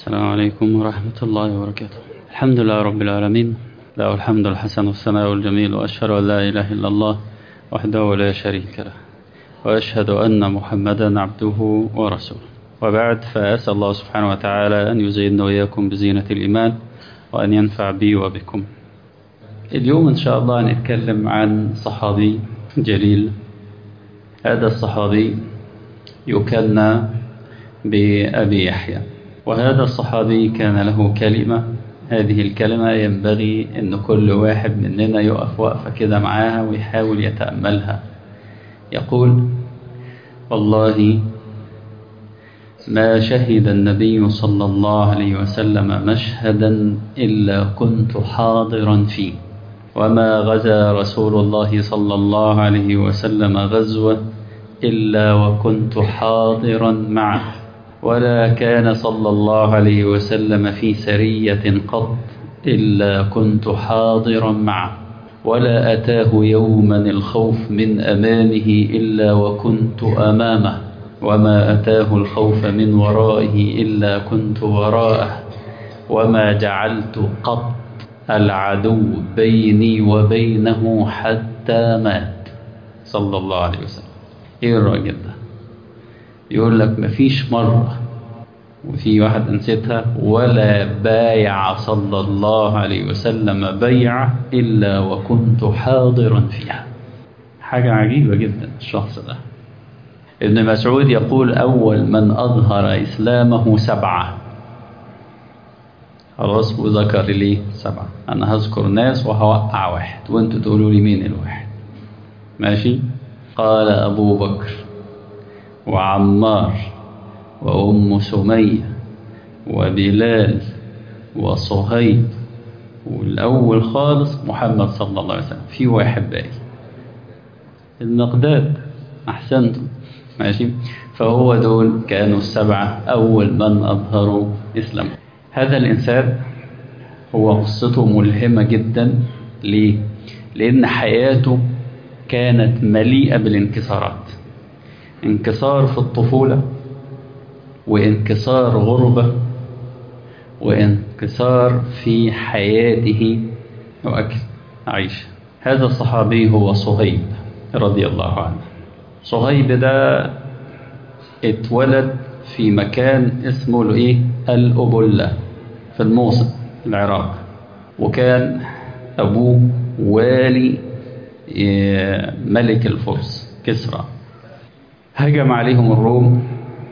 السلام عليكم ورحمة الله وبركاته الحمد لله رب العالمين له الحمد الحسن والثناء الجميل وأشهد أن لا إله إلا الله وحده لا شريك له وأشهد أن محمدا عبده ورسوله وبعد فأسأل الله سبحانه وتعالى أن يزيدنا وإياكم بزينة الإيمان وأن ينفع بي وبكم اليوم إن شاء الله نتكلم عن صحابي جليل هذا الصحابي يكنى بأبي يحيى وهذا الصحابي كان له كلمة هذه الكلمة ينبغي أن كل واحد مننا يقف وقفة كده معاها ويحاول يتأملها يقول والله ما شهد النبي صلى الله عليه وسلم مشهدا إلا كنت حاضرا فيه وما غزا رسول الله صلى الله عليه وسلم غزوة إلا وكنت حاضرا معه ولا كان صلى الله عليه وسلم في سرية قط إلا كنت حاضرا معه ولا أتاه يوما الخوف من أمامه إلا وكنت أمامه وما أتاه الخوف من ورائه إلا كنت وراءه وما جعلت قط العدو بيني وبينه حتى مات صلى الله عليه وسلم ايه الراجل ده يقول لك مفيش مرة وفي واحد نسيتها ولا بايع صلى الله عليه وسلم بيعة إلا وكنت حاضرا فيها حاجة عجيبة جدا الشخص ده ابن مسعود يقول أول من أظهر إسلامه سبعة خلاص وذكر لي سبعة أنا هذكر ناس وهوقع واحد وانتوا تقولوا لي مين الواحد ماشي قال أبو بكر وعمار وأم سمية وبلال وصهيب والأول خالص محمد صلى الله عليه وسلم في واحد باقي المقداد أحسنتم ماشي فهو دول كانوا السبعة أول من أظهروا إسلام هذا الإنسان هو قصته ملهمة جدا ليه؟ لأن حياته كانت مليئة بالانكسارات انكسار في الطفولة وانكسار غربة وانكسار في حياته وأكل عيش هذا الصحابي هو صهيب رضي الله عنه صهيب ده اتولد في مكان اسمه الايه الأبلة في الموصل العراق وكان أبوه والي ملك الفرس كسرى هجم عليهم الروم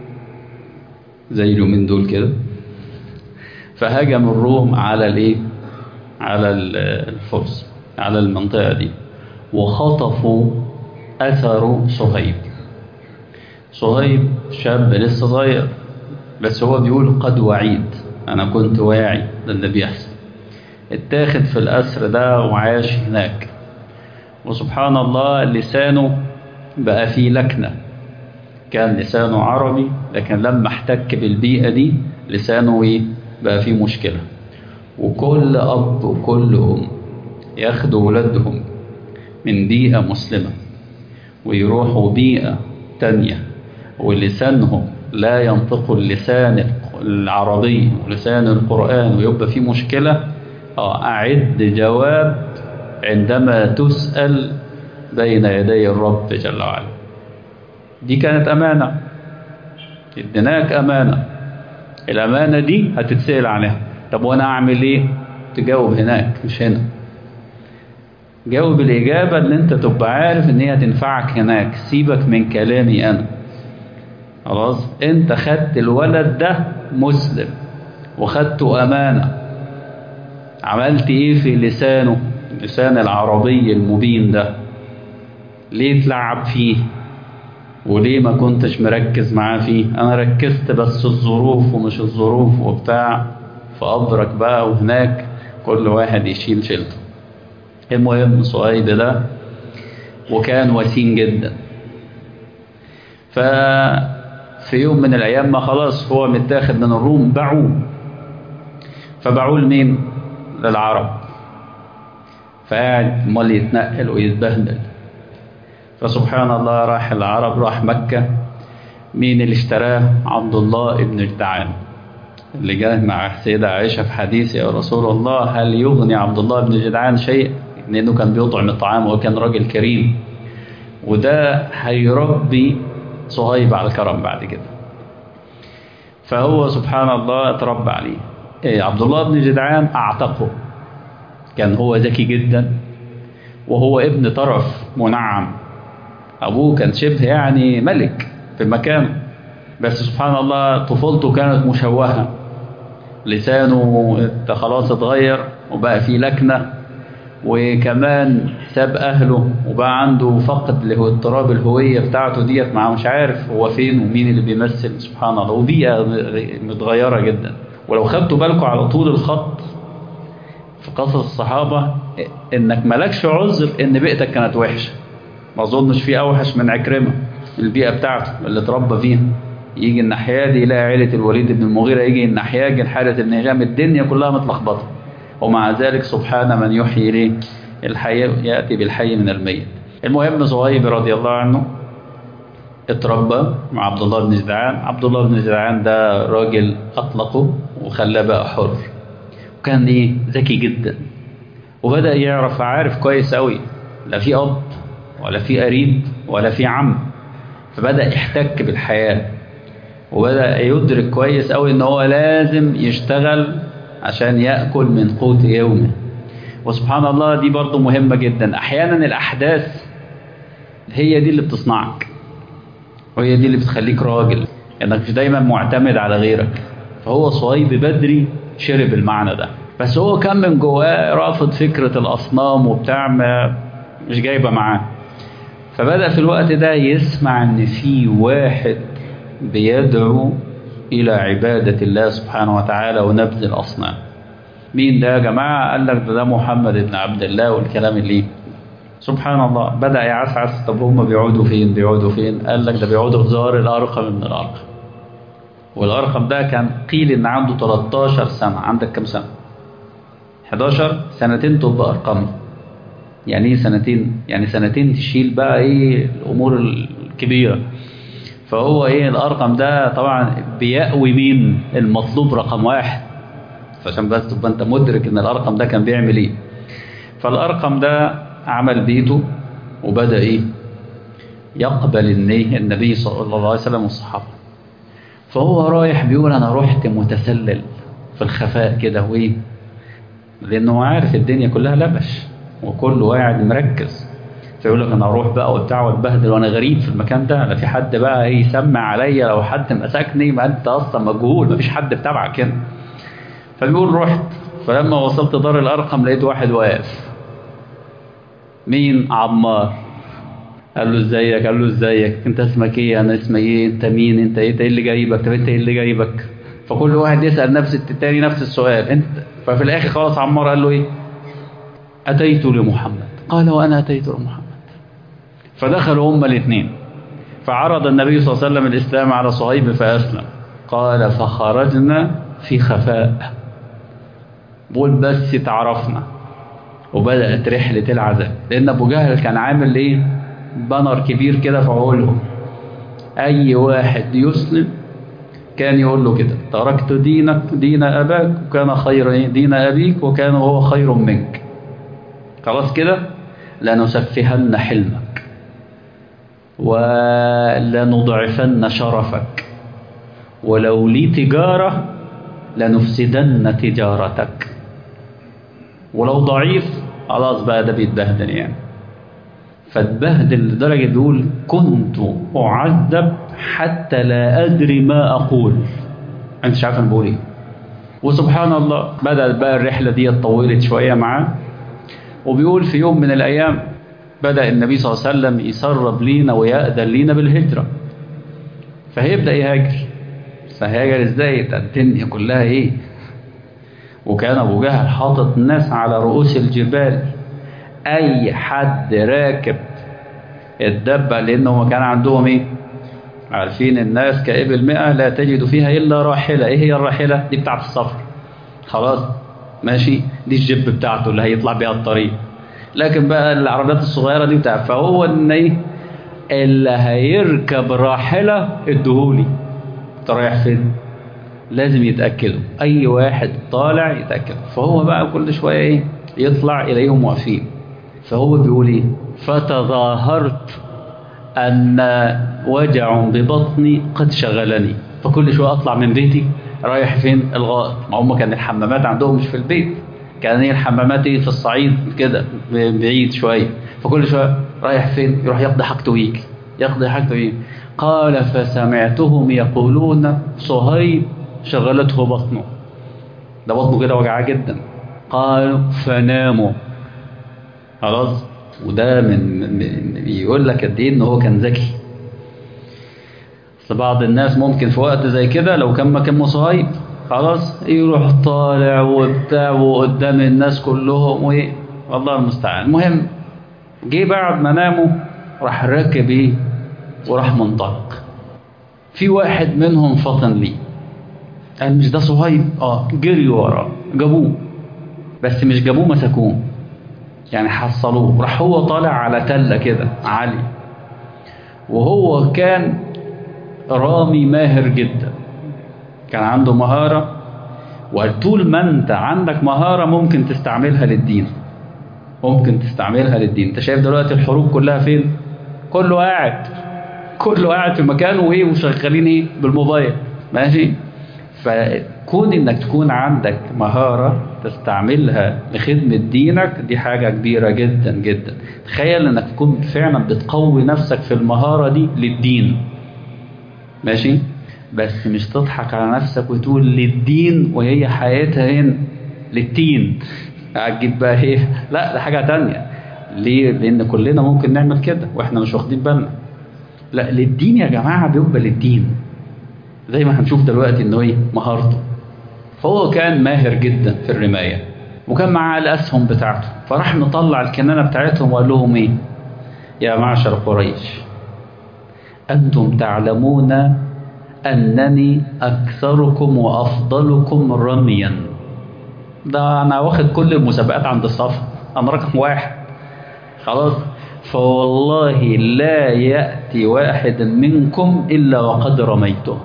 زي اليومين دول كده فهجم الروم على الايه على الفرس على المنطقة دي وخطفوا أثر صهيب صهيب شاب لسه صغير بس هو بيقول قد وعيد أنا كنت واعي ده اللي بيحصل اتاخد في الأسر ده وعاش هناك وسبحان الله لسانه بقى فيه لكنة كان لسانه عربي لكن لما احتك بالبيئة دي لسانه ايه بقى فيه مشكلة وكل أب وكل أم ياخدوا ولادهم من بيئة مسلمة ويروحوا بيئة تانية ولسانهم لا ينطق اللسان العربي ولسان القرآن ويبقى فيه مشكلة أعد جواب عندما تسأل بين يدي الرب جل وعلا دي كانت أمانة اديناك أمانة الأمانة دي هتتسأل عليها طب وأنا أعمل إيه تجاوب هناك مش هنا جاوب الإجابة اللي أنت تبقى عارف إن هي هتنفعك هناك سيبك من كلامي أنا خلاص أنت خدت الولد ده مسلم وخدته أمانة عملت إيه في لسانه اللسان العربي المبين ده ليه تلعب فيه وليه ما كنتش مركز معاه فيه انا ركزت بس الظروف ومش الظروف وبتاع فأبرك بقى وهناك كل واحد يشيل شيلته المهم صهيب ده وكان وسيم جدا ففي يوم من الأيام ما خلاص هو متاخد من الروم باعوه فباعوه لمين؟ للعرب فقاعد امال يتنقل ويتبهدل فسبحان الله راح العرب راح مكة مين اللي اشتراه عبد الله ابن جدعان اللي جاء مع السيدة عائشة في حديث يا رسول الله هل يغني عبد الله بن جدعان شيء لأنه كان بيطعم الطعام وكان راجل كريم وده هيربي صهيب على الكرم بعد كده فهو سبحان الله اتربى عليه إيه عبد الله بن جدعان اعتقه كان هو ذكي جدا وهو ابن طرف منعم ابوه كان شبه يعني ملك في مكانه بس سبحان الله طفولته كانت مشوهه لسانه خلاص اتغير وبقى فيه لكنه وكمان ساب اهله وبقى عنده فقد لاضطراب الهويه بتاعته ديت مع مش عارف هو فين ومين اللي بيمثل سبحان الله وبيئه متغيره جدا ولو خدتوا بالكم على طول الخط في قصص الصحابه انك مالكش عذر ان بيئتك كانت وحشه ما اظنش في اوحش من عكرمه البيئه بتاعته اللي اتربى فيها يجي الناحيه دي يلاقي عيله الوليد بن المغيره يجي الناحيه يجي حاله النجام الدنيا كلها متلخبطه ومع ذلك سبحان من يحيي ليه الحي يأتي بالحي من الميت المهم صهيب رضي الله عنه اتربى مع عبد الله بن جدعان عبد الله بن جدعان ده راجل أطلقه وخلاه بقى حر وكان ايه ذكي جدا وبدأ يعرف عارف كويس قوي لا في أب ولا في قريب ولا في عم فبدأ يحتك بالحياة وبدأ يدرك كويس قوي ان هو لازم يشتغل عشان يأكل من قوت يومه وسبحان الله دي برضو مهمة جدا أحيانا الأحداث هي دي اللي بتصنعك وهي دي اللي بتخليك راجل انك مش دايما معتمد على غيرك فهو صهيب بدري شرب المعنى ده بس هو كان من جواه رافض فكرة الأصنام وبتاع ما مش جايبة معاه فبدأ في الوقت ده يسمع ان في واحد بيدعو إلى عبادة الله سبحانه وتعالى ونبذ الأصنام مين ده يا جماعة قال لك ده, ده محمد بن عبد الله والكلام اللي سبحان الله بدأ يعسعس طب هم بيقعدوا فين بيقعدوا فين قال لك ده بيقعدوا في زار الأرقم من الأرقم والأرقم ده كان قيل إن عنده 13 سنة عندك كم سنة 11 سنتين تبقى أرقام يعني ايه سنتين يعني سنتين تشيل بقى ايه الأمور الكبيرة فهو ايه الارقم ده طبعا بيأوي مين المطلوب رقم واحد فعشان بس تبقى انت مدرك ان الارقم ده كان بيعمل ايه فالارقم ده عمل بيته وبدأ ايه يقبل النيه النبي صلى الله عليه وسلم والصحابة فهو رايح بيقول انا رحت متسلل في الخفاء كده وايه لانه عارف الدنيا كلها لبش وكله قاعد مركز فيقول لك انا اروح بقى وبتاع واتبهدل وانا غريب في المكان ده لا في حد بقى يسمع عليا لو حد مسكني ما انت اصلا مجهول مفيش حد بتابعك هنا فبيقول رحت فلما وصلت دار الارقم لقيت واحد واقف مين عمار قال له ازيك قال له ازيك انت اسمك ايه انا اسمي ايه انت مين انت ايه, ايه اللي جايبك طب انت ايه اللي جايبك فكل واحد يسال نفس التاني نفس السؤال انت ففي الاخر خلاص عمار قال له ايه اتيت لمحمد قال وانا اتيت لمحمد فدخلوا هما الاثنين فعرض النبي صلى الله عليه وسلم الإسلام على صهيب فأسلم قال فخرجنا في خفاء بقول بس تعرفنا وبدأت رحلة العذاب لأن أبو جهل كان عامل إيه بانر كبير كده في عقولهم أي واحد يسلم كان يقول له كده تركت دينك دين أباك وكان خير دين أبيك وكان هو خير منك خلاص كده لنسفهن حلمك ولنضعفن شرفك ولو لي تجارة لنفسدن تجارتك ولو ضعيف خلاص بقى ده بيتبهدل يعني فاتبهدل لدرجة بيقول كنت أعذب حتى لا أدري ما أقول أنت مش عارف أنا بقول إيه وسبحان الله بدأت بقى الرحلة دي طولت شوية معاه وبيقول في يوم من الأيام بدأ النبي صلى الله عليه وسلم يسرب لينا ويأذن لينا بالهجرة فهيبدأ يهاجر فهاجر ازاي ده الدنيا كلها ايه وكان ابو جهل حاطط الناس على رؤوس الجبال اي حد راكب الدبة لانه كان عندهم ايه عارفين الناس كإبل مئة لا تجد فيها إلا راحلة إيه هي الراحلة دي بتاعت السفر خلاص ماشي دي الجب بتاعته اللي هيطلع بيها الطريق لكن بقى العربيات الصغيرة دي بتاع فهو ان ايه اللي هيركب راحلة ادهولي انت رايح فين لازم يتأكدوا أي واحد طالع يتأكد فهو بقى كل شوية إيه يطلع إليهم واقفين فهو بيقول إيه فتظاهرت أن وجع ببطني قد شغلني فكل شوية أطلع من بيتي رايح فين الغائط ما هم كان الحمامات عندهم مش في البيت كان هي الحمامات ايه في الصعيد كده بعيد شوية فكل شوية رايح فين يروح يقضي حاجته ويجي يقضي حاجته ويجي قال فسمعتهم يقولون صهيب شغلته بطنه ده بطنه كده وجعاه جدا قالوا فناموا خلاص وده من, من يقول لك قد ايه ان هو كان ذكي بعض الناس ممكن في وقت زي كده لو كان مكان صهيب خلاص يروح طالع وبتاع وقدام الناس كلهم وايه والله المستعان المهم جه بعد ما ناموا راح راكب ايه وراح منطلق في واحد منهم فطن لي قال مش ده صهيب اه جري وراه جابوه بس مش جابوه مسكوه يعني حصلوه راح هو طالع على تله كده عالي وهو كان رامي ماهر جدا كان عنده مهارة وطول ما انت عندك مهارة ممكن تستعملها للدين ممكن تستعملها للدين انت شايف دلوقتي الحروب كلها فين كله قاعد كله قاعد في مكانه وايه وشغالين ايه بالموبايل ماشي فكون انك تكون عندك مهارة تستعملها لخدمة دينك دي حاجة كبيرة جدا جدا تخيل انك تكون فعلا بتقوي نفسك في المهارة دي للدين ماشي بس مش تضحك على نفسك وتقول للدين وهي حياتها هنا للتين هتجيب بقى ايه لا ده حاجة تانية ليه لان كلنا ممكن نعمل كده واحنا مش واخدين بالنا لا للدين يا جماعة بيبقى للدين زي ما هنشوف دلوقتي انه ايه مهارته فهو كان ماهر جدا في الرماية وكان معاه الأسهم بتاعته فراح مطلع الكنانة بتاعتهم وقال لهم ايه يا معشر قريش أنتم تعلمون أنني أكثركم وأفضلكم رميا ده أنا واخد كل المسابقات عند الصف أنا رقم واحد خلاص فوالله لا يأتي واحد منكم إلا وقد رميته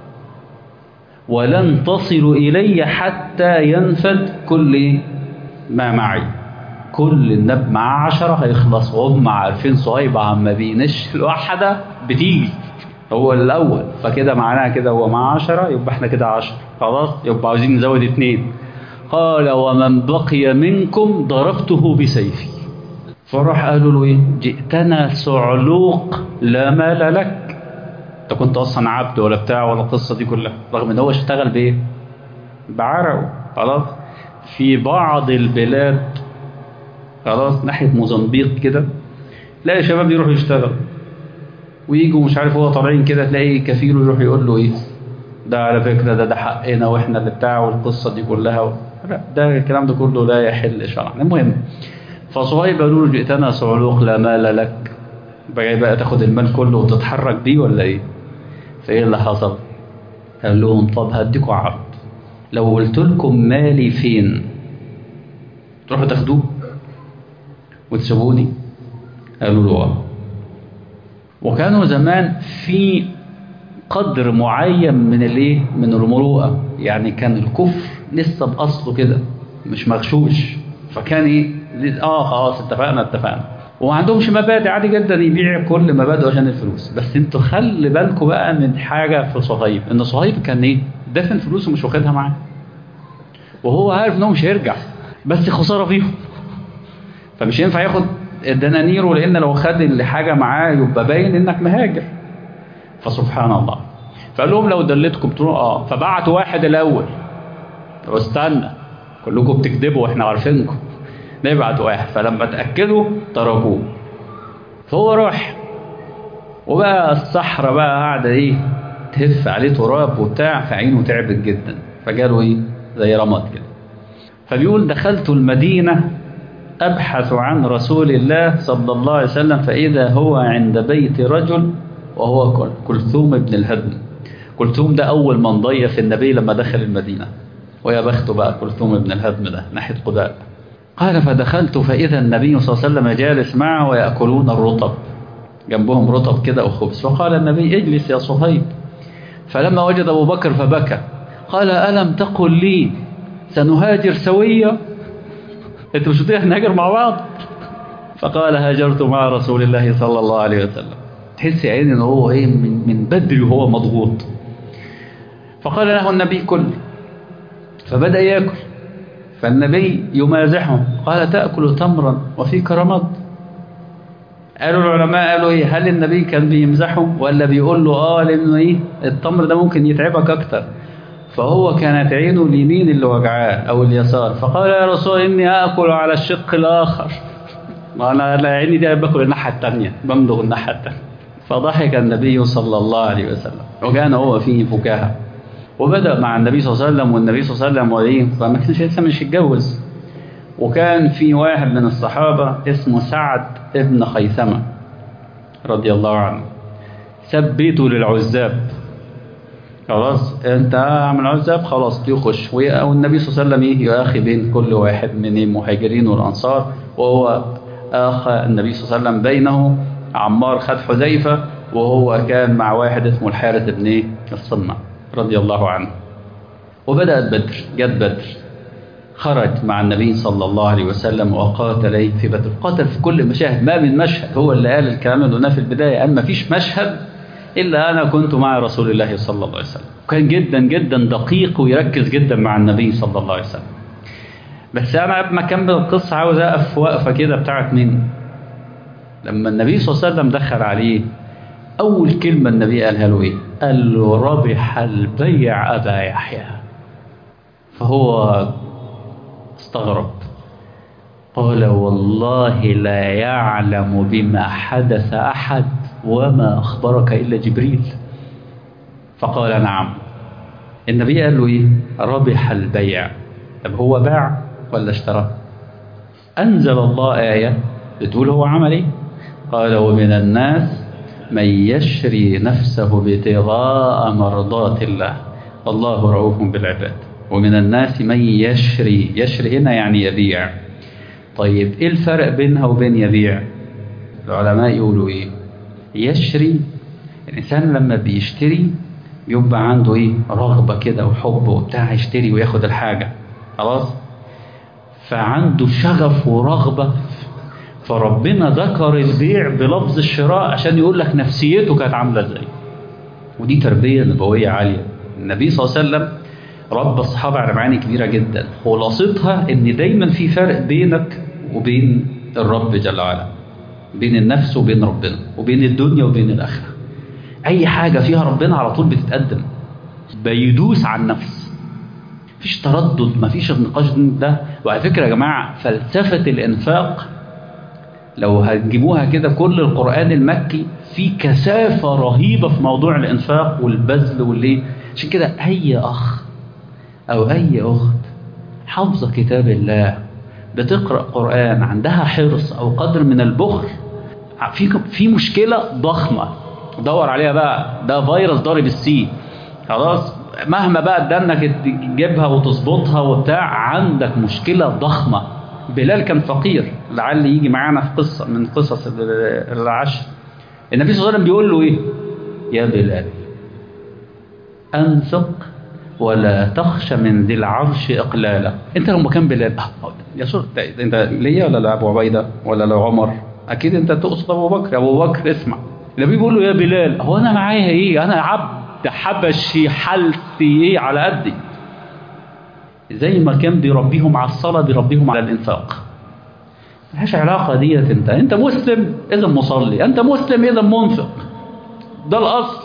ولن تصلوا إلي حتى ينفد كل ما معي كل النب مع عشرة هيخلص وهم عارفين صهيب عما بينش الواحدة بتيجي هو الأول فكده معناها كده هو مع عشرة يبقى احنا كده عشرة خلاص يبقى عاوزين نزود اتنين قال ومن بقي منكم ضربته بسيفي فراح قالوا له ايه جئتنا صعلوق لا مال لك انت كنت اصلا عبد ولا بتاع ولا القصه دي كلها رغم ان هو اشتغل بايه بعرقه خلاص في بعض البلاد خلاص ناحيه موزمبيق كده تلاقي شباب يروحوا يشتغلوا ويجوا مش عارف هو طالعين كده تلاقي كفيله يروح يقول له ايه ده على فكره ده ده حقنا واحنا اللي بتاع والقصه دي كلها و... لا ده الكلام ده كله لا يحل شرعا المهم فصهيب قالوا له جئتنا صعلوق لا مال لك بقى بقى تاخد المال كله وتتحرك بيه ولا ايه فايه اللي حصل قال لهم طب هديكوا عرض لو قلت لكم مالي فين تروحوا تاخدوه وتسيبوني قالوا له اه وكانوا زمان في قدر معين من الايه من المروءه يعني كان الكفر لسه باصله كده مش مغشوش فكان ايه اه خلاص اتفقنا اتفقنا وما عندهمش مبادئ عادي جدا يبيع كل مبادئه عشان الفلوس بس انتوا خلي بالكم بقى من حاجه في صهيب ان صهيب كان ايه دافن فلوسه مش واخدها معاه وهو عارف انه مش هيرجع بس خساره فيهم فمش ينفع ياخد الدنانير لان لو خد اللي حاجه معاه يبقى باين انك مهاجر فسبحان الله فقال لهم لو دلتكم بتروحوا اه فبعتوا واحد الاول واستنى كلكم بتكذبوا واحنا عارفينكم نبعت واحد فلما اتاكدوا تركوه فهو راح وبقى الصحراء بقى قاعده ايه تهف عليه تراب وبتاع فعينه تعبت جدا فجاله ايه زي رمض كده فبيقول دخلت المدينه ابحث عن رسول الله صلى الله عليه وسلم فاذا هو عند بيت رجل وهو كلثوم بن الهدم كلثوم ده اول من ضيف النبي لما دخل المدينه ويا بخته بقى كلثوم بن الهدم ده ناحيه قباء قال فدخلت فإذا النبي صلى الله عليه وسلم جالس معه ويأكلون الرطب جنبهم رطب كده وخبز فقال النبي اجلس يا صهيب فلما وجد أبو بكر فبكى قال ألم تقل لي سنهاجر سويا انت مش قلت نهاجر مع بعض فقال هاجرت مع رسول الله صلى الله عليه وسلم تحس يا عيني ان هو ايه من, من بدري وهو مضغوط فقال له النبي كل فبدأ يأكل فالنبي يمازحه قال تأكل تمرا وفيك رماد قالوا العلماء قالوا ايه هل النبي كان بيمزحه ولا بيقول له اه لانه ايه التمر ده ممكن يتعبك اكتر فهو كانت عينه اليمين اللي وجعاه او اليسار فقال يا رسول اني اكل على الشق الاخر ما انا لا عيني دي باكل الناحيه الثانيه بمضغ الناحيه الثانيه فضحك النبي صلى الله عليه وسلم وكان هو فيه فكاهه وبدا مع النبي صلى الله عليه وسلم والنبي صلى الله عليه وسلم وايه فما كانش لسه مش يتجوز وكان في واحد من الصحابه اسمه سعد ابن خيثمه رضي الله عنه ساب بيته للعزاب خلاص انت عامل عزاب خلاص يخش والنبي صلى الله عليه وسلم ايه يؤاخي بين كل واحد من المهاجرين والانصار وهو اخى النبي صلى الله عليه وسلم بينه عمار خد حذيفه وهو كان مع واحد اسمه الحارث بن الصنع رضي الله عنه وبدات بدر جت بدر خرج مع النبي صلى الله عليه وسلم وقاتل في بدر قاتل في كل مشاهد ما من مشهد هو اللي قال الكلام اللي قلناه في البدايه قال ما فيش مشهد إلا أنا كنت مع رسول الله صلى الله عليه وسلم كان جدا جدا دقيق ويركز جدا مع النبي صلى الله عليه وسلم بس أنا قبل ما أكمل القصة عاوز أقف وقفة كده بتاعت مين لما النبي صلى الله عليه وسلم دخل عليه أول كلمة النبي قالها له إيه قال له ربح البيع أبا يحيى فهو استغرب قال والله لا يعلم بما حدث أحد وما أخبرك إلا جبريل فقال نعم النبي قال له إيه ربح البيع طب هو باع ولا اشترى أنزل الله آية بتقول هو عمل إيه قال ومن الناس من يشري نفسه ابتغاء مرضات الله الله رؤوف بالعباد ومن الناس من يشري يشري هنا يعني يبيع طيب ايه الفرق بينها وبين يبيع العلماء يقولوا ايه يشري الإنسان لما بيشتري بيبقى عنده إيه رغبة كده وحب وبتاع يشتري وياخد الحاجة خلاص فعنده شغف ورغبة فربنا ذكر البيع بلفظ الشراء عشان يقول لك نفسيته كانت عاملة ازاي ودي تربية نبوية عالية النبي صلى الله عليه وسلم رب الصحابة على معاني كبيرة جدا خلاصتها ان دايما في فرق بينك وبين الرب جل وعلا بين النفس وبين ربنا وبين الدنيا وبين الآخرة أي حاجة فيها ربنا على طول بتتقدم بيدوس على النفس مفيش تردد مفيش النقاش ده وعلى فكرة يا جماعة فلسفة الإنفاق لو هتجيبوها كده كل القرآن المكي في كثافة رهيبة في موضوع الإنفاق والبذل والليه عشان كده أي أخ أو أي أخت حافظة كتاب الله بتقرأ قرآن عندها حرص أو قدر من البخل في في مشكلة ضخمة دور عليها بقى ده فيروس ضارب السي خلاص مهما بقى ادانك تجيبها وتظبطها وبتاع عندك مشكلة ضخمة بلال كان فقير لعل يجي معانا في قصة من قصص العشر النبي صلى الله عليه وسلم بيقول له ايه يا بلال انفق ولا تخشى من ذي العرش اقلالا انت لو مكان بلال يا سور انت ليا ولا لابو عبيده ولا لو عمر اكيد انت تقصد ابو بكر ابو بكر اسمع النبي بيقول له يا بلال هو انا معايا ايه انا عبد حبشي حالتي ايه على قدي زي ما كان بيربيهم على الصلاه بيربيهم على الانفاق ملهاش علاقه ديت انت انت مسلم اذا مصلي انت مسلم اذا منفق ده الاصل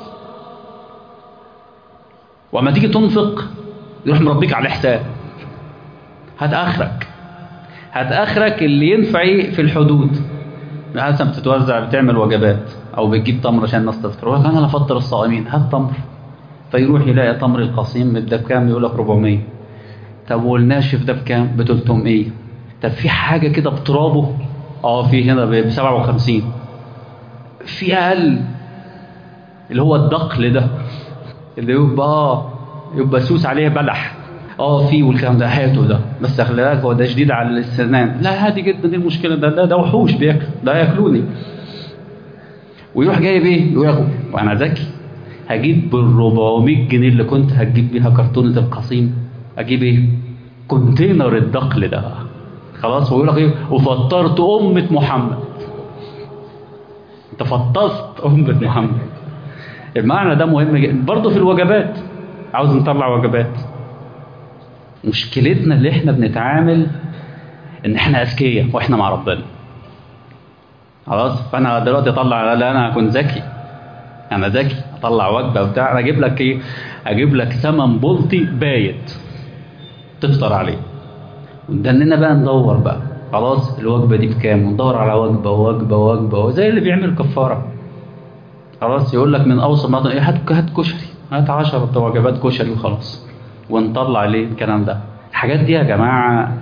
وما تيجي تنفق يروح مربيك على حساب هات اخرك هات اخرك اللي ينفع ايه في الحدود مثلا بتتوزع بتعمل وجبات او بتجيب تمر عشان الناس تفطر وقال انا افطر الصائمين هات تمر فيروح يلاقي تمر القصيم ده بكام يقول لك 400 طب والناشف ده بكام ب 300 طب في حاجه كده بترابه اه في هنا ب 57 في اقل اللي هو الدقل ده اللي يبقى اه يبقى سوس عليه بلح اه في والكلام ده هاته ده بس خلي بالك هو ده شديد على السنان لا عادي جدا دي المشكله ده ده, ده وحوش بياكل ده ياكلوني ويروح جايب ايه يقول وانا ذكي هجيب بال 400 جنيه اللي كنت هتجيب بيها كرتونه القصيم اجيب ايه كونتينر الدقل ده خلاص ويقول لك ايه وفطرت امه محمد انت فطست امه محمد المعنى ده مهم جدا برضه في الوجبات عاوز نطلع وجبات مشكلتنا اللي احنا بنتعامل ان احنا اذكياء واحنا مع ربنا خلاص فانا دلوقتي اطلع لا انا هكون ذكي انا ذكي اطلع وجبه وبتاع انا اجيب لك ايه اجيب لك ثمن بلطي بايت تفطر عليه ودننا بقى ندور بقى خلاص الوجبه دي بكام وندور على وجبه ووجبه ووجبه زي اللي بيعمل كفاره خلاص يقول لك من اوسط مطعم ايه هات هات كشري هات 10 وجبات كشري وخلاص ونطلع ليه الكلام ده الحاجات دي يا جماعه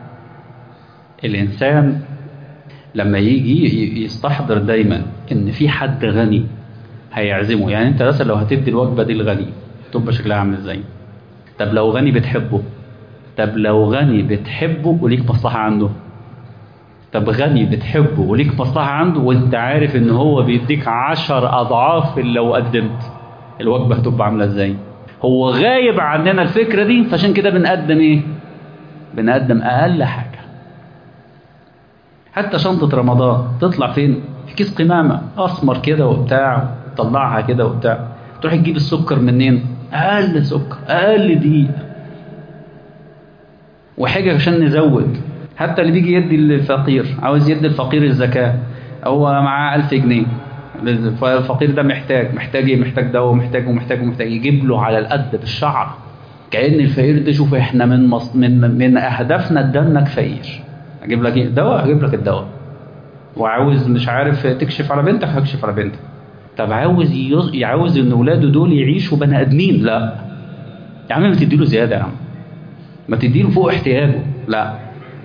الانسان لما يجي يستحضر دايما ان في حد غني هيعزمه يعني انت مثلا لو هتدي الوجبه دي لغني تبقى شكلها عامل ازاي طب لو غني بتحبه طب لو غني بتحبه وليك مصلحه عنده طب غني بتحبه وليك مصلحه عنده وانت عارف ان هو بيديك عشر اضعاف اللي لو قدمت الوجبه هتبقى عامله ازاي هو غايب عننا الفكره دي فعشان كده بنقدم ايه بنقدم اقل حاجه حتى شنطة رمضان تطلع فين؟ في كيس قمامة أسمر كده وبتاع تطلعها كده وبتاع تروح تجيب السكر منين؟ أقل سكر أقل دقيق وحاجة عشان نزود حتى اللي بيجي يدي الفقير عاوز يدي الفقير الزكاة هو معاه ألف جنيه فالفقير ده محتاج محتاج ايه محتاج دواء محتاج ومحتاج ومحتاج يجيب له على القد بالشعر كأن الفقير ده شوف احنا من مص... من من اهدافنا ادالك فقير اجيب لك ايه دواء اجيب لك الدواء وعاوز مش عارف تكشف على بنتك هكشف على بنتك طب عاوز يز... عاوز ان اولاده دول يعيشوا بني ادمين لا يا عم ما تديله زياده يا عم ما تديله فوق احتياجه لا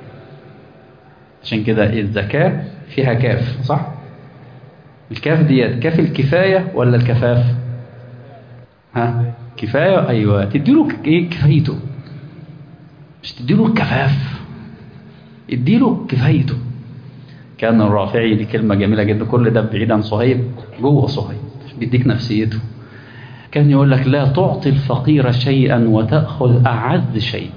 عشان كده الزكاه فيها كاف صح الكاف ديت كاف الكفايه ولا الكفاف ها كفايه ايوه تديله ايه كفايته مش تديله الكفاف اديله كفايته كان الرافعي دي كلمة جميلة جدا كل ده بعيد عن صهيب جوه صهيب بيديك نفسيته كان يقول لك لا تعطي الفقير شيئا وتأخذ أعز شيء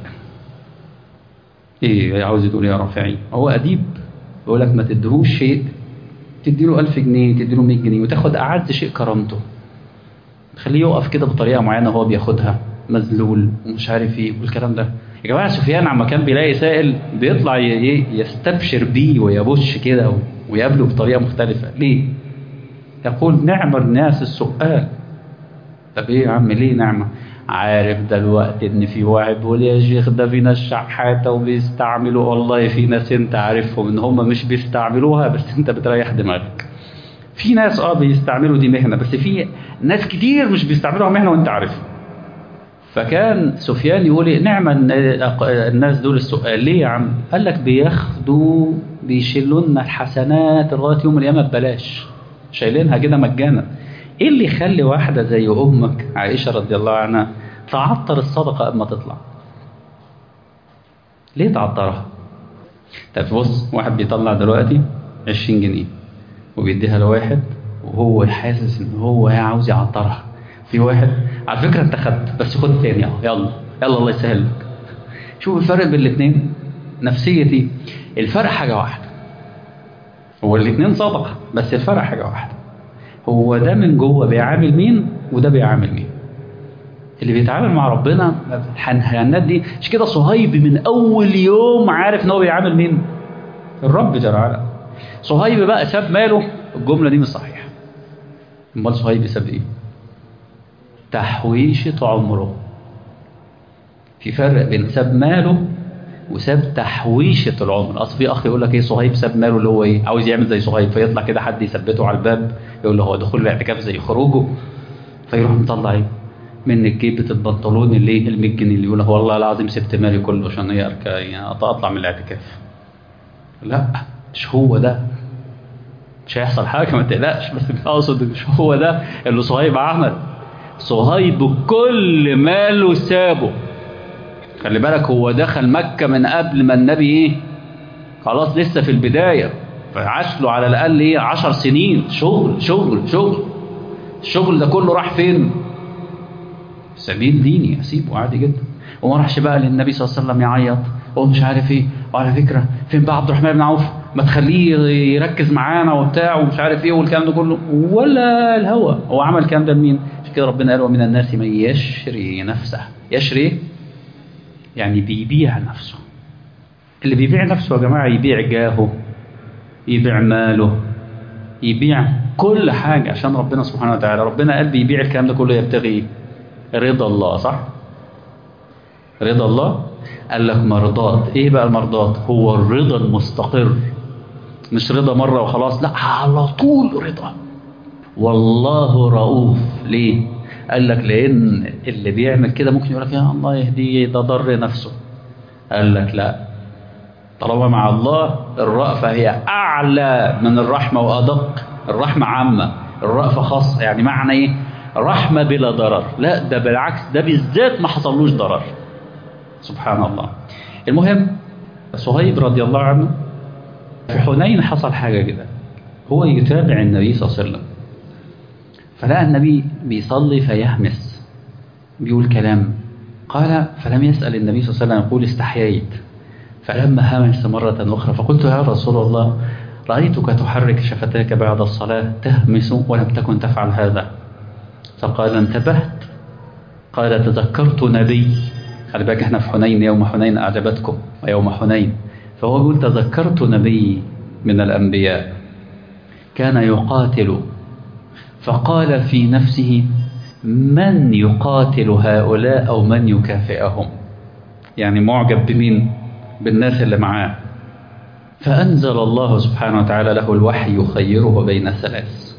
ايه عاوز تقول يا رافعي هو أديب يقول لك ما تديهوش شيء تديله ألف جنيه تديله 100 جنيه وتاخد أعز شيء كرامته خليه يقف كده بطريقة معينة هو بياخدها مذلول ومش عارف ايه والكلام ده يا جماعه سفيان عما كان بيلاقي سائل بيطلع يستبشر بيه ويبش كده ويقابله بطريقه مختلفه ليه؟ يقول نعم الناس السؤال طب ايه يا عم ليه نعمه؟ عارف دلوقتي ان في واحد بيقول يا شيخ ده في ناس شحاته وبيستعملوا والله في ناس انت عارفهم ان هم مش بيستعملوها بس انت بتريح دماغك. في ناس اه بيستعملوا دي مهنه بس في ناس كتير مش بيستعملوها مهنه وانت عارفها. فكان سفيان يقول إيه نعم الناس دول السؤال ليه يا عم قال لك بياخدوا بيشيلوا لنا الحسنات لغايه يوم القيامه ببلاش شايلينها كده مجانا ايه اللي يخلي واحده زي امك عائشه رضي الله عنها تعطر الصدقه قبل ما تطلع ليه تعطرها طب بص واحد بيطلع دلوقتي 20 جنيه وبيديها لواحد وهو حاسس ان هو عاوز يعطرها في واحد على فكرة انت خدت بس خد تاني اهو يلا يلا الله يسهل لك شوف الفرق بين الاثنين نفسيتي الفرق حاجة واحدة هو الاثنين صدقة بس الفرق حاجة واحدة هو ده من جوه بيعامل مين وده بيعامل مين اللي بيتعامل مع ربنا الحنانات دي مش كده صهيب من اول يوم عارف ان هو بيعامل مين الرب جل وعلا صهيب بقى ساب ماله الجمله دي مش صحيحه امال صهيب ساب ايه تحويشة عمره في فرق بين ساب ماله وساب تحويشة العمر اصل في اخ يقول لك ايه صهيب ساب ماله اللي هو ايه عاوز يعمل زي صهيب فيطلع كده حد يثبته على الباب يقول له هو دخول الاعتكاف زي خروجه فيروح مطلع ايه من جيبة البنطلون اللي ال 100 جنيه اللي يقول له والله العظيم سبت مالي كله عشان هي يعني اطلع من الاعتكاف لا مش هو ده مش هيحصل حاجه ما تقلقش بس اقصد مش هو ده اللي صهيب عمل صهيب كل ماله سابه خلي بالك هو دخل مكة من قبل ما النبي ايه خلاص لسه في البداية فعاش له على الأقل ايه عشر سنين شغل شغل شغل الشغل ده كله راح فين سبيل ديني اسيبه عادي جدا وما راحش بقى للنبي صلى الله عليه وسلم يعيط هو مش عارف ايه وعلى فكره فين بقى عبد الرحمن بن عوف ما تخليه يركز معانا وبتاع ومش عارف ايه والكلام ده كله ولا الهوى هو عمل الكلام ده لمين عشان كده ربنا قال ومن الناس من يشري نفسه يشري يعني بيبيع نفسه اللي بيبيع نفسه يا جماعه يبيع جاهه يبيع ماله يبيع كل حاجه عشان ربنا سبحانه وتعالى ربنا قال بيبيع الكلام ده كله يبتغي رضا الله صح رضا الله قال لك مرضات ايه بقى المرضات هو الرضا المستقر مش رضا مرة وخلاص لا على طول رضا والله رؤوف ليه قال لك لان اللي بيعمل كده ممكن يقول لك يا الله يهديه ده ضر نفسه قال لك لا طالما مع الله الرأفة هي أعلى من الرحمة وأدق الرحمة عامة الرأفة خاصة يعني معنى إيه رحمة بلا ضرر لا ده بالعكس ده بالذات ما حصلوش ضرر سبحان الله المهم صهيب رضي الله عنه في حنين حصل حاجة كده هو يتابع النبي صلى الله عليه وسلم فلقى النبي بيصلي فيهمس بيقول كلام قال فلم يسأل النبي صلى الله عليه وسلم يقول استحييت فلما همس مرة أخرى فقلت يا رسول الله رأيتك تحرك شفتاك بعد الصلاة تهمس ولم تكن تفعل هذا فقال انتبهت قال تذكرت نبي خلي بالك احنا في حنين يوم حنين أعجبتكم ويوم حنين فهو يقول تذكرت نبي من الأنبياء كان يقاتل فقال في نفسه من يقاتل هؤلاء أو من يكافئهم يعني معجب بمين بالناس اللي معاه فأنزل الله سبحانه وتعالى له الوحي يخيره بين ثلاث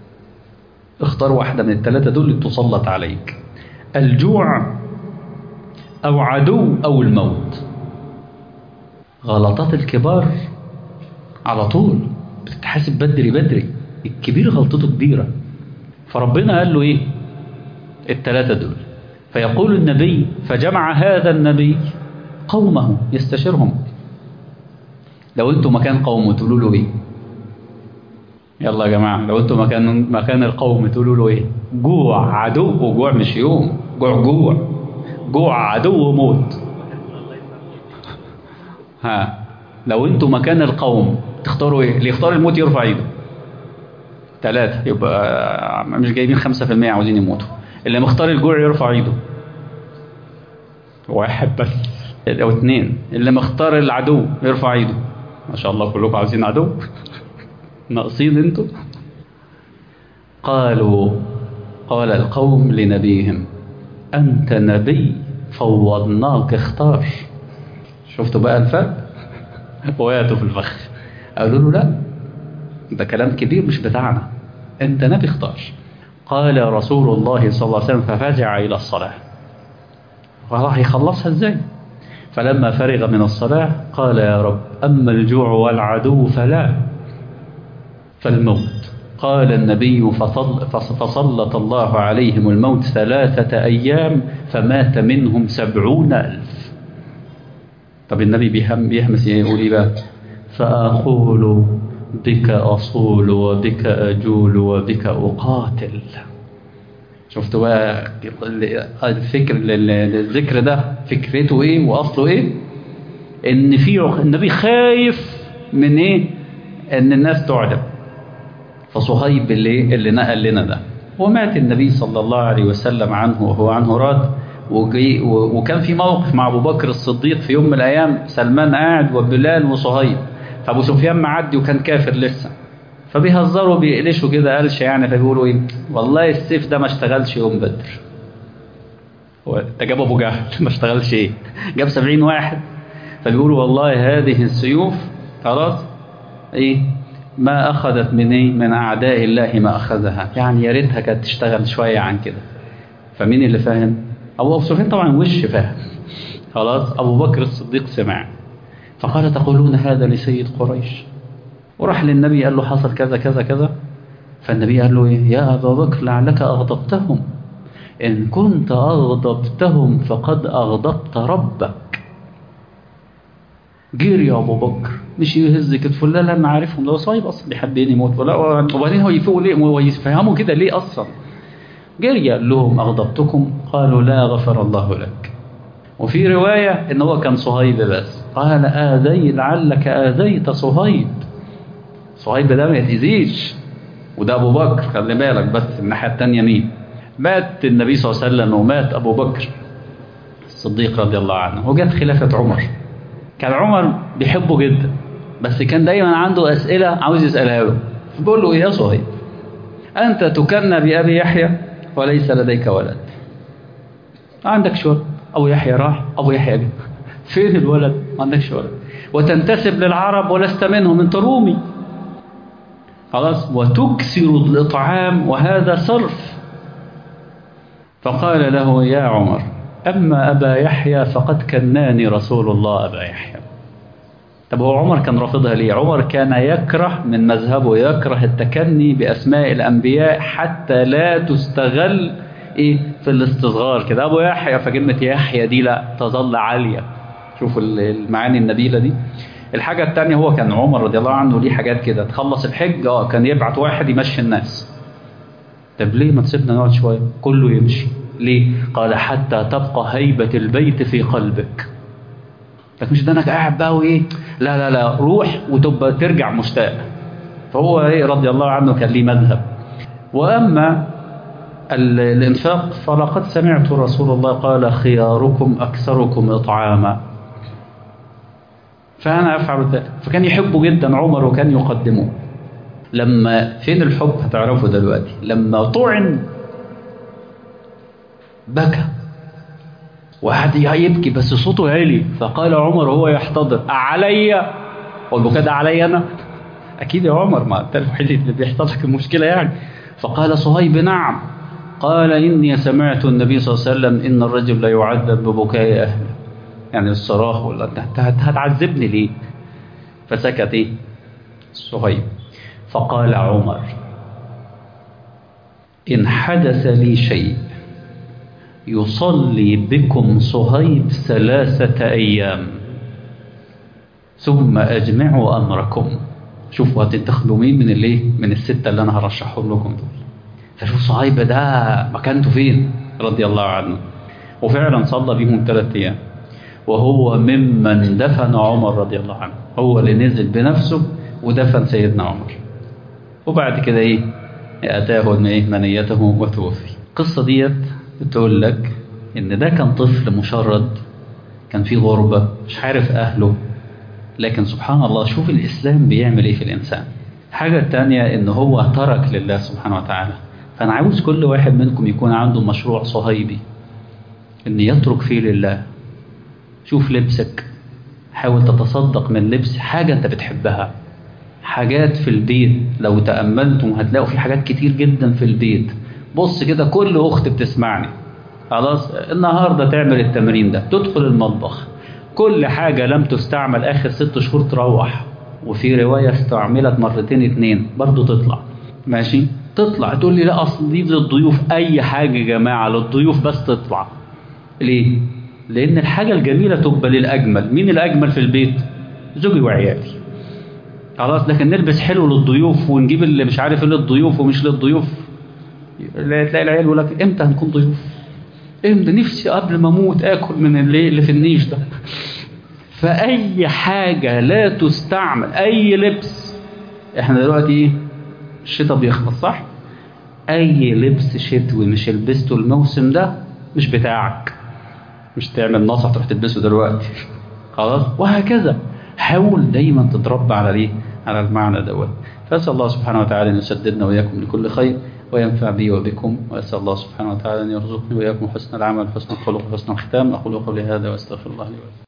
اختار واحدة من الثلاثة دول اللي تسلط عليك الجوع أو عدو أو الموت غلطات الكبار على طول بتتحاسب بدري بدري الكبير غلطته كبيرة فربنا قال له إيه الثلاثة دول فيقول النبي فجمع هذا النبي قومه يستشيرهم لو انتوا مكان قوم تقولوا له ايه يلا يا جماعة لو انتوا مكان مكان القوم تقولوا له ايه جوع عدو وجوع مش يوم جوع جوع جوع عدو موت ها لو انتوا مكان القوم تختاروا ايه اللي يختار الموت يرفع ايده ثلاثة يبقى مش جايبين خمسة في المية عاوزين يموتوا اللي مختار الجوع يرفع ايده واحد بس او اثنين اللي مختار العدو يرفع ايده ما شاء الله كلكم عاوزين عدو ناقصين انتوا قالوا قال القوم لنبيهم انت نبي فوضناك اختار شفتوا بقى الفرق وقعتوا في الفخ قالوا له لا ده كلام كبير مش بتاعنا انت نبي اختار قال رسول الله صلى الله عليه وسلم ففزع الى الصلاه وراح يخلصها ازاي فلما فرغ من الصلاة قال يا رب أما الجوع والعدو فلا فالموت قال النبي فصل فسلط الله عليهم الموت ثلاثة أيام فمات منهم سبعون ألف طب النبي بيهم بيهمس يقول إيه بقى فأقول بك أصول وبك أجول وبك أقاتل شفتوا بقى الفكر الذكر ده فكرته ايه واصله ايه ان في النبي خايف من ايه ان الناس تعجب فصهيب اللي اللي نقل لنا ده ومات النبي صلى الله عليه وسلم عنه وهو عنه راد وجي وكان في موقف مع ابو بكر الصديق في يوم من الايام سلمان قاعد وبلال وصهيب فابو سفيان معدي وكان كافر لسه فبيهزروا بيقلشوا كده قلش يعني فبيقولوا ايه والله السيف ده ما اشتغلش يوم بدر هو ده جاب ابو جهل ما اشتغلش ايه جاب 70 واحد فبيقولوا والله هذه السيوف خلاص ايه ما اخذت من ايه من اعداء الله ما اخذها يعني يا ريتها كانت تشتغل شويه عن كده فمين اللي فاهم ابو سفيان طبعا وش فاهم خلاص ابو بكر الصديق سمع فقال تقولون هذا لسيد قريش وراح للنبي قال له حصل كذا كذا كذا فالنبي قال له إيه يا أبا بكر لعلك أغضبتهم إن كنت أغضبتهم فقد أغضبت ربك جير يا أبو بكر مش يهز كتفه لا لا أنا عارفهم لو صايب أصلا بيحبين يموت ولا وبعدين هو يفوق ليه هو يفهموا كده ليه أصلا جري قال لهم أغضبتكم قالوا لا غفر الله لك وفي رواية إن هو كان صهيب بس قال آذي لعلك آذيت صهيب صهيب ده ما يتأذيش وده أبو بكر خلي بالك بس الناحية التانية مين مات النبي صلى الله عليه وسلم ومات أبو بكر الصديق رضي الله عنه وجت خلافة عمر كان عمر بيحبه جدا بس كان دايما عنده أسئلة عاوز يسألها له بيقول له إيه يا صهيب أنت تكنى بأبي يحيى وليس لديك ولد عندك شوية أبو يحيى راح أبو يحيى جه فين الولد ما عندكش ولد وتنتسب للعرب ولست منهم أنت رومي خلاص وتكسر الإطعام وهذا صرف فقال له يا عمر أما أبا يحيى فقد كناني رسول الله أبا يحيى طب هو عمر كان رافضها ليه عمر كان يكره من مذهبه يكره التكني بأسماء الأنبياء حتى لا تستغل إيه في الاستصغار كده أبو يحيى فكلمة يحيى دي لا تظل عالية شوفوا المعاني النبيلة دي الحاجة التانية هو كان عمر رضي الله عنه ليه حاجات كده تخلص الحج اه كان يبعت واحد يمشي الناس طب ليه ما تسيبنا نقعد شوية كله يمشي ليه قال حتى تبقى هيبة البيت في قلبك لكن مش ده انك قاعد بقى وايه لا لا لا روح وتبقى ترجع مشتاق فهو ايه رضي الله عنه كان ليه مذهب واما الانفاق فلقد سمعت رسول الله قال خياركم اكثركم اطعاما فانا افعل ذلك فكان يحبه جدا عمر وكان يقدمه لما فين الحب هتعرفه دلوقتي لما طعن بكى وقعد يبكي بس صوته عالي فقال عمر وهو يحتضر علي والبكاء ده علي انا اكيد يا عمر ما انت الوحيد اللي بيحصل لك المشكله يعني فقال صهيب نعم قال اني سمعت النبي صلى الله عليه وسلم ان الرجل لا يعذب ببكاء اهله يعني الصراخ ولا انت هتعذبني ليه فسكت ايه صهيب فقال عمر ان حدث لي شيء يصلي بكم صهيب ثلاثة أيام ثم أجمعوا أمركم شوفوا هتدخلوا مين من الايه من الستة اللي أنا هرشحهم لكم دول فشوف صهيب ده مكانته فين رضي الله عنه وفعلا صلى بهم ثلاثة أيام وهو ممن دفن عمر رضي الله عنه هو اللي نزل بنفسه ودفن سيدنا عمر وبعد كده ايه أتاه منيته وتوفي القصة ديت بتقول لك ان ده كان طفل مشرد كان في غربة مش عارف اهله لكن سبحان الله شوف الاسلام بيعمل ايه في الانسان حاجة تانية ان هو ترك لله سبحانه وتعالى فانا عاوز كل واحد منكم يكون عنده مشروع صهيبي ان يترك فيه لله شوف لبسك حاول تتصدق من لبس حاجة انت بتحبها حاجات في البيت لو تأملتم هتلاقوا في حاجات كتير جدا في البيت بص كده كل اخت بتسمعني خلاص النهارده تعمل التمرين ده تدخل المطبخ كل حاجة لم تستعمل آخر ست شهور تروح وفي رواية استعملت مرتين اتنين برضو تطلع ماشي تطلع تقول لي لا أصل دي للضيوف أي حاجة يا جماعة للضيوف بس تطلع ليه؟ لأن الحاجة الجميلة تبقى للأجمل مين الأجمل في البيت؟ زوجي وعيالي خلاص لكن نلبس حلو للضيوف ونجيب اللي مش عارف ايه للضيوف ومش للضيوف تلاقي العيال يقول لك امتى هنكون ضيوف امتى نفسي قبل ما اموت اكل من اللي, اللي في النيش ده فاي حاجه لا تستعمل اي لبس احنا دلوقتي ايه الشتاء بيخلص صح اي لبس شتوي مش لبسته الموسم ده مش بتاعك مش تعمل نصح تروح تلبسه دلوقتي خلاص وهكذا حاول دايما تتربى على ايه على المعنى دوت فاسال الله سبحانه وتعالى ان يسددنا واياكم لكل خير وينفع بي وبكم وأسأل الله سبحانه وتعالى أن يرزقني وإياكم حسن العمل حسن الخلق وحسن الختام أقول قولي هذا وأستغفر الله لي ولكم